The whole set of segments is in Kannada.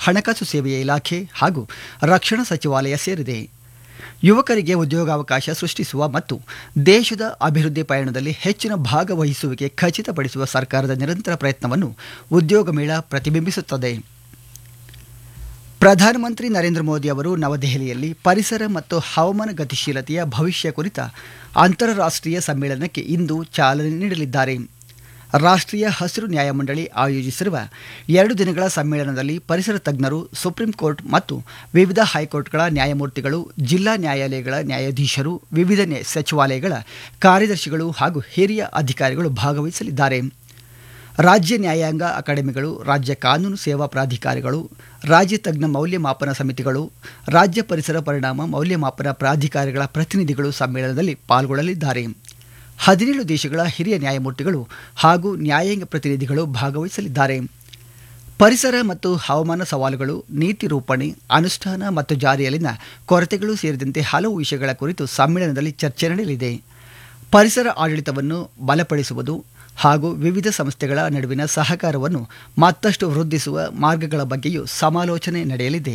ಹಣಕಾಸು ಸೇವೆಯ ಇಲಾಖೆ ಹಾಗೂ ರಕ್ಷಣಾ ಸಚಿವಾಲಯ ಸೇರಿದೆ ಯುವಕರಿಗೆ ಉದ್ಯೋಗಾವಕಾಶ ಸೃಷ್ಟಿಸುವ ಮತ್ತು ದೇಶದ ಅಭಿವೃದ್ಧಿ ಪಯಣದಲ್ಲಿ ಹೆಚ್ಚಿನ ಭಾಗವಹಿಸುವಿಕೆ ಖಚಿತಪಡಿಸುವ ಸರ್ಕಾರದ ನಿರಂತರ ಪ್ರಯತ್ನವನ್ನು ಉದ್ಯೋಗ ಮೇಳ ಪ್ರತಿಬಿಂಬಿಸುತ್ತದೆ ಪ್ರಧಾನಮಂತ್ರಿ ನರೇಂದ್ರ ಮೋದಿ ಅವರು ನವದೆಹಲಿಯಲ್ಲಿ ಪರಿಸರ ಮತ್ತು ಹವಾಮಾನ ಗತಿಶೀಲತೆಯ ಭವಿಷ್ಯ ಕುರಿತ ಅಂತಾರಾಷ್ಟ್ರೀಯ ಸಮ್ಮೇಳನಕ್ಕೆ ಇಂದು ಚಾಲನೆ ನೀಡಲಿದ್ದಾರೆ ರಾಷ್ಟ್ರೀಯ ಹಸಿರು ನ್ಯಾಯಮಂಡಳಿ ಆಯೋಜಿಸಿರುವ ಎರಡು ದಿನಗಳ ಸಮ್ಮೇಳನದಲ್ಲಿ ಪರಿಸರ ತಜ್ಞರು ಸುಪ್ರೀಂ ಕೋರ್ಟ್ ಮತ್ತು ವಿವಿಧ ಹೈಕೋರ್ಟ್ಗಳ ನ್ಯಾಯಮೂರ್ತಿಗಳು ಜಿಲ್ಲಾ ನ್ಯಾಯಾಲಯಗಳ ನ್ಯಾಯಾಧೀಶರು ವಿವಿಧ ನ್ಯಾ- ಸಚಿವಾಲಯಗಳ ಕಾರ್ಯದರ್ಶಿಗಳು ಹಾಗೂ ಹಿರಿಯ ಅಧಿಕಾರಿಗಳು ಭಾಗವಹಿಸಲಿದ್ದಾರೆ ರಾಜ್ಯ ನ್ಯಾಯಾಂಗ ಅಕಾಡೆಮಿಗಳು ರಾಜ್ಯ ಕಾನೂನು ಸೇವಾ ಪ್ರಾಧಿಕಾರಗಳು ರಾಜ್ಯ ತಜ್ಞ ಮೌಲ್ಯಮಾಪನ ಸಮಿತಿಗಳು ರಾಜ್ಯ ಪರಿಸರ ಪರಿಣಾಮ ಮೌಲ್ಯಮಾಪನ ಪ್ರಾಧಿಕಾರಗಳ ಪ್ರತಿನಿಧಿಗಳು ಸಮ್ಮೇಳನದಲ್ಲಿ ಪಾಲ್ಗೊಳ್ಳಲಿದ್ದಾರೆ ಹದಿನೇಳು ದೇಶಗಳ ಹಿರಿಯ ನ್ಯಾಯಮೂರ್ತಿಗಳು ಹಾಗೂ ನ್ಯಾಯಾಂಗ ಪ್ರತಿನಿಧಿಗಳು ಭಾಗವಹಿಸಲಿದ್ದಾರೆ ಪರಿಸರ ಮತ್ತು ಹವಾಮಾನ ಸವಾಲುಗಳು ನೀತಿ ರೂಪಣೆ ಅನುಷ್ಠಾನ ಮತ್ತು ಜಾರಿಯಲ್ಲಿನ ಕೊರತೆಗಳು ಸೇರಿದಂತೆ ಹಲವು ವಿಷಯಗಳ ಕುರಿತು ಸಮ್ಮೇಳನದಲ್ಲಿ ಚರ್ಚೆ ನಡೆಯಲಿದೆ ಪರಿಸರ ಆಡಳಿತವನ್ನು ಬಲಪಡಿಸುವುದು ಹಾಗೂ ವಿವಿಧ ಸಂಸ್ಥೆಗಳ ನಡುವಿನ ಸಹಕಾರವನ್ನು ಮತ್ತಷ್ಟು ವೃದ್ಧಿಸುವ ಮಾರ್ಗಗಳ ಬಗ್ಗೆಯೂ ಸಮಾಲೋಚನೆ ನಡೆಯಲಿದೆ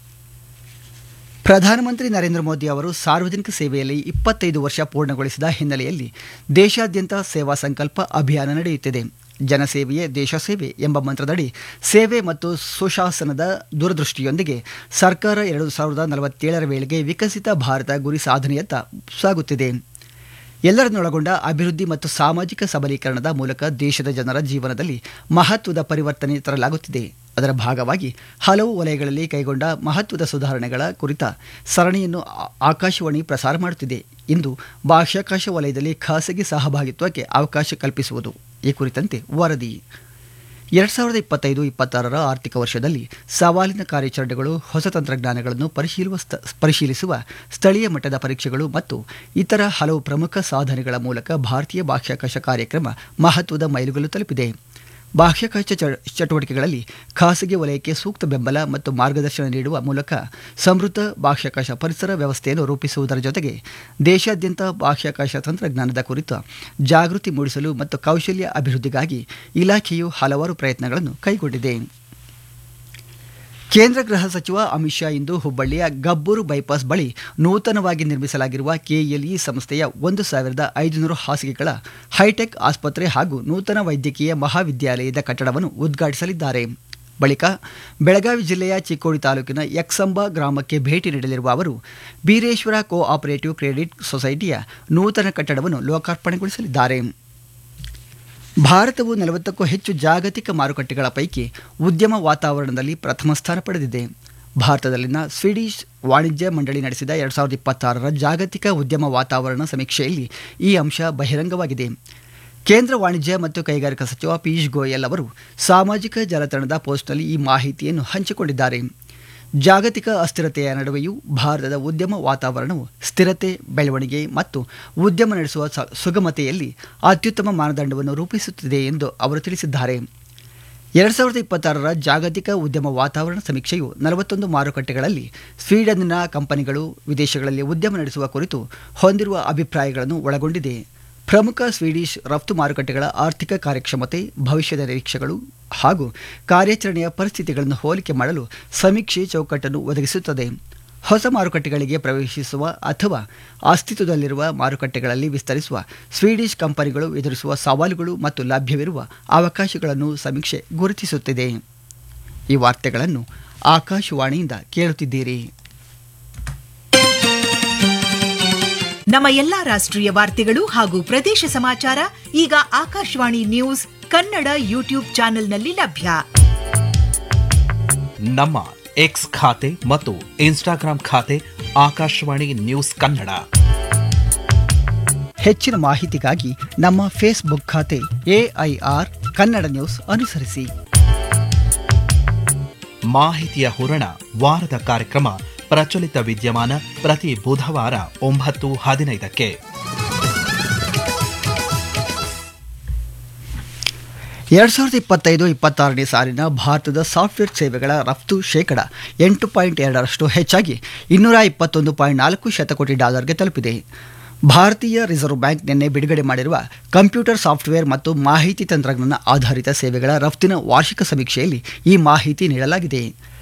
ಪ್ರಧಾನಮಂತ್ರಿ ನರೇಂದ್ರ ಮೋದಿ ಅವರು ಸಾರ್ವಜನಿಕ ಸೇವೆಯಲ್ಲಿ ಇಪ್ಪತ್ತೈದು ವರ್ಷ ಪೂರ್ಣಗೊಳಿಸಿದ ಹಿನ್ನೆಲೆಯಲ್ಲಿ ದೇಶಾದ್ಯಂತ ಸೇವಾ ಸಂಕಲ್ಪ ಅಭಿಯಾನ ನಡೆಯುತ್ತಿದೆ ಜನಸೇವೆಯೇ ದೇಶ ಸೇವೆ ಎಂಬ ಮಂತ್ರದಡಿ ಸೇವೆ ಮತ್ತು ಸುಶಾಸನದ ದೂರದೃಷ್ಟಿಯೊಂದಿಗೆ ಸರ್ಕಾರ ಎರಡು ಸಾವಿರದ ನಲವತ್ತೇಳರ ವೇಳೆಗೆ ವಿಕಸಿತ ಭಾರತ ಗುರಿ ಸಾಧನೆಯತ್ತ ಸಾಗುತ್ತಿದೆ ಎಲ್ಲರನ್ನೊಳಗೊಂಡ ಅಭಿವೃದ್ಧಿ ಮತ್ತು ಸಾಮಾಜಿಕ ಸಬಲೀಕರಣದ ಮೂಲಕ ದೇಶದ ಜನರ ಜೀವನದಲ್ಲಿ ಮಹತ್ವದ ಪರಿವರ್ತನೆ ತರಲಾಗುತ್ತಿದೆ ಅದರ ಭಾಗವಾಗಿ ಹಲವು ವಲಯಗಳಲ್ಲಿ ಕೈಗೊಂಡ ಮಹತ್ವದ ಸುಧಾರಣೆಗಳ ಕುರಿತ ಸರಣಿಯನ್ನು ಆ- ಆಕಾಶವಾಣಿ ಪ್ರಸಾರ ಮಾಡುತ್ತಿದೆ ಇಂದು ಬಾಹ್ಯಾಕಾಶ ವಲಯದಲ್ಲಿ ಖಾಸಗಿ ಸಹಭಾಗಿತ್ವಕ್ಕೆ ಅವಕಾಶ ಕಲ್ಪಿಸುವುದು ಈ ಕುರಿತಂತೆ ವರದಿ ಎರಡು ಸಾವಿರದ ಇಪ್ಪತ್ತೈದು ಇಪ್ಪತ್ತಾರರ ಆರ್ಥಿಕ ವರ್ಷದಲ್ಲಿ ಸವಾಲಿನ ಕಾರ್ಯಾಚರಣೆಗಳು ಹೊಸ ತಂತ್ರಜ್ಞಾನಗಳನ್ನು ಪರಿಶೀಲುವ ಸ್ಥ- ಪರಿಶೀಲಿಸುವ ಸ್ಥಳೀಯ ಮಟ್ಟದ ಪರೀಕ್ಷೆಗಳು ಮತ್ತು ಇತರ ಹಲವು ಪ್ರಮುಖ ಸಾಧನೆಗಳ ಮೂಲಕ ಭಾರತೀಯ ಬಾಹ್ಯಾಕಾಶ ಕಾರ್ಯಕ್ರಮ ಮಹತ್ವದ ಮೈಲುಗಲ್ಲು ತಲುಪಿದೆ ಬಾಹ್ಯಾಕಾಶ ಚ- ಚಟುವಟಿಕೆಗಳಲ್ಲಿ ಖಾಸಗಿ ವಲಯಕ್ಕೆ ಸೂಕ್ತ ಬೆಂಬಲ ಮತ್ತು ಮಾರ್ಗದರ್ಶನ ನೀಡುವ ಮೂಲಕ ಸಮೃದ್ಧ ಬಾಹ್ಯಾಕಾಶ ಪರಿಸರ ವ್ಯವಸ್ಥೆಯನ್ನು ರೂಪಿಸುವುದರ ಜೊತೆಗೆ ದೇಶಾದ್ಯಂತ ಬಾಹ್ಯಾಕಾಶ ತಂತ್ರಜ್ಞಾನದ ಕುರಿತ ಜಾಗೃತಿ ಮೂಡಿಸಲು ಮತ್ತು ಕೌಶಲ್ಯ ಅಭಿವೃದ್ಧಿಗಾಗಿ ಇಲಾಖೆಯು ಹಲವಾರು ಪ್ರಯತ್ನಗಳನ್ನು ಕೈಗೊಂಡಿದೆ ಕೇಂದ್ರ ಗೃಹ ಸಚಿವ ಅಮಿತ್ ಶಾ ಇಂದು ಹುಬ್ಬಳ್ಳಿಯ ಗಬ್ಬೂರು ಬೈಪಾಸ್ ಬಳಿ ನೂತನವಾಗಿ ನಿರ್ಮಿಸಲಾಗಿರುವ ಕೆಎಲ್ಇ ಸಂಸ್ಥೆಯ ಒಂದು ಸಾವಿರದ ಐದುನೂರು ಹಾಸಿಗೆಗಳ ಹೈಟೆಕ್ ಆಸ್ಪತ್ರೆ ಹಾಗೂ ನೂತನ ವೈದ್ಯಕೀಯ ಮಹಾವಿದ್ಯಾಲಯದ ಕಟ್ಟಡವನ್ನು ಉದ್ಘಾಟಿಸಲಿದ್ದಾರೆ ಬಳಿಕ ಬೆಳಗಾವಿ ಜಿಲ್ಲೆಯ ಚಿಕ್ಕೋಡಿ ತಾಲೂಕಿನ ಯಕ್ಸಂಬ ಗ್ರಾಮಕ್ಕೆ ಭೇಟಿ ನೀಡಲಿರುವ ಅವರು ಬೀರೇಶ್ವರ ಕೋ ಆಪರೇಟಿವ್ ಕ್ರೆಡಿಟ್ ಸೊಸೈಟಿಯ ನೂತನ ಕಟ್ಟಡವನ್ನು ಲೋಕಾರ್ಪಣೆಗೊಳಿಸಲಿದ್ದಾರೆ ಭಾರತವು ನಲವತ್ತಕ್ಕೂ ಹೆಚ್ಚು ಜಾಗತಿಕ ಮಾರುಕಟ್ಟೆಗಳ ಪೈಕಿ ಉದ್ಯಮ ವಾತಾವರಣದಲ್ಲಿ ಪ್ರಥಮ ಸ್ಥಾನ ಪಡೆದಿದೆ ಭಾರತದಲ್ಲಿನ ಸ್ವೀಡಿಷ್ ವಾಣಿಜ್ಯ ಮಂಡಳಿ ನಡೆಸಿದ ಎರಡು ಸಾವಿರದ ಇಪ್ಪತ್ತಾರರ ಜಾಗತಿಕ ಉದ್ಯಮ ವಾತಾವರಣ ಸಮೀಕ್ಷೆಯಲ್ಲಿ ಈ ಅಂಶ ಬಹಿರಂಗವಾಗಿದೆ ಕೇಂದ್ರ ವಾಣಿಜ್ಯ ಮತ್ತು ಕೈಗಾರಿಕಾ ಸಚಿವ ಪಿಯೂಷ್ ಗೋಯಲ್ ಅವರು ಸಾಮಾಜಿಕ ಜಾಲತಾಣದ ಪೋಸ್ಟ್ನಲ್ಲಿ ಈ ಮಾಹಿತಿಯನ್ನು ಹಂಚಿಕೊಂಡಿದ್ದಾರೆ ಜಾಗತಿಕ ಅಸ್ಥಿರತೆಯ ನಡುವೆಯೂ ಭಾರತದ ಉದ್ಯಮ ವಾತಾವರಣವು ಸ್ಥಿರತೆ ಬೆಳವಣಿಗೆ ಮತ್ತು ಉದ್ಯಮ ನಡೆಸುವ ಸ- ಸುಗಮತೆಯಲ್ಲಿ ಅತ್ಯುತ್ತಮ ಮಾನದಂಡವನ್ನು ರೂಪಿಸುತ್ತಿದೆ ಎಂದು ಅವರು ತಿಳಿಸಿದ್ದಾರೆ ಎರಡು ಸಾವಿರದ ಇಪ್ಪತ್ತಾರರ ಜಾಗತಿಕ ಉದ್ಯಮ ವಾತಾವರಣ ಸಮೀಕ್ಷೆಯು ನಲವತ್ತೊಂದು ಮಾರುಕಟ್ಟೆಗಳಲ್ಲಿ ಸ್ವೀಡನ್ನಿನ ಕಂಪನಿಗಳು ವಿದೇಶಗಳಲ್ಲಿ ಉದ್ಯಮ ನಡೆಸುವ ಕುರಿತು ಹೊಂದಿರುವ ಅಭಿಪ್ರಾಯಗಳನ್ನು ಒಳಗೊಂಡಿದೆ ಪ್ರಮುಖ ಸ್ವೀಡಿಷ್ ರಫ್ತು ಮಾರುಕಟ್ಟೆಗಳ ಆರ್ಥಿಕ ಕಾರ್ಯಕ್ಷಮತೆ ಭವಿಷ್ಯದ ನಿರೀಕ್ಷೆಗಳು ಹಾಗೂ ಕಾರ್ಯಾಚರಣೆಯ ಪರಿಸ್ಥಿತಿಗಳನ್ನು ಹೋಲಿಕೆ ಮಾಡಲು ಸಮೀಕ್ಷೆ ಚೌಕಟ್ಟನ್ನು ಒದಗಿಸುತ್ತದೆ ಹೊಸ ಮಾರುಕಟ್ಟೆಗಳಿಗೆ ಪ್ರವೇಶಿಸುವ ಅಥವಾ ಅಸ್ತಿತ್ವದಲ್ಲಿರುವ ಮಾರುಕಟ್ಟೆಗಳಲ್ಲಿ ವಿಸ್ತರಿಸುವ ಸ್ವೀಡಿಷ್ ಕಂಪನಿಗಳು ಎದುರಿಸುವ ಸವಾಲುಗಳು ಮತ್ತು ಲಭ್ಯವಿರುವ ಅವಕಾಶಗಳನ್ನು ಸಮೀಕ್ಷೆ ಗುರುತಿಸುತ್ತಿದೆ ಈ ವಾರ್ತೆಗಳನ್ನು ಆಕಾಶವಾಣಿಯಿಂದ ಕೇಳುತ್ತಿದ್ದೀರಿ ನಮ್ಮ ಎಲ್ಲಾ ರಾಷ್ಟ್ರೀಯ ವಾರ್ತೆಗಳು ಹಾಗೂ ಪ್ರದೇಶ ಸಮಾಚಾರ ಈಗ ಆಕಾಶವಾಣಿ ನ್ಯೂಸ್ ಕನ್ನಡ ಯೂಟ್ಯೂಬ್ ಚಾನೆಲ್ನಲ್ಲಿ ಲಭ್ಯ ನಮ್ಮ ಎಕ್ಸ್ ಖಾತೆ ಮತ್ತು ಇನ್ಸ್ಟಾಗ್ರಾಂ ಖಾತೆ ಆಕಾಶವಾಣಿ ನ್ಯೂಸ್ ಕನ್ನಡ ಹೆಚ್ಚಿನ ಮಾಹಿತಿಗಾಗಿ ನಮ್ಮ ಫೇಸ್ಬುಕ್ ಖಾತೆ ಎಐಆರ್ ಕನ್ನಡ ನ್ಯೂಸ್ ಅನುಸರಿಸಿ ಮಾಹಿತಿಯ ಹೂರಣ ವಾರದ ಕಾರ್ಯಕ್ರಮ ಪ್ರಚಲಿತ ವಿದ್ಯಮಾನ ಪ್ರತಿ ಬುಧವಾರ ಒಂಬತ್ತು ಹದಿನೈದಕ್ಕೆ ಎರಡು ಸಾವಿರದ ಇಪ್ಪತ್ತೈದು ಇಪ್ಪತ್ತಾರನೇ ಸಾಲಿನ ಭಾರತದ ಸಾಫ್ಟ್ವೇರ್ ಸೇವೆಗಳ ರಫ್ತು ಶೇಕಡ ಎಂಟು ಪಾಯಿಂಟ್ ಎರಡರಷ್ಟು ಹೆಚ್ಚಾಗಿ ಇನ್ನೂರ ಇಪ್ಪತ್ತೊಂದು ಪಾಯಿಂಟ್ ನಾಲ್ಕು ಶತಕೋಟಿ ಡಾಲರ್ಗೆ ತಲುಪಿದೆ ಭಾರತೀಯ ರಿಸರ್ವ್ ಬ್ಯಾಂಕ್ ನಿನ್ನೆ ಬಿಡುಗಡೆ ಮಾಡಿರುವ ಕಂಪ್ಯೂಟರ್ ಸಾಫ್ಟ್ವೇರ್ ಮತ್ತು ಮಾಹಿತಿ ತಂತ್ರಜ್ಞಾನ ಆಧಾರಿತ ಸೇವೆಗಳ ರಫ್ತಿನ ವಾರ್ಷಿಕ ಸಮೀಕ್ಷೆಯಲ್ಲಿ ಈ ಮಾಹಿತಿ ನೀಡಲಾಗಿದೆ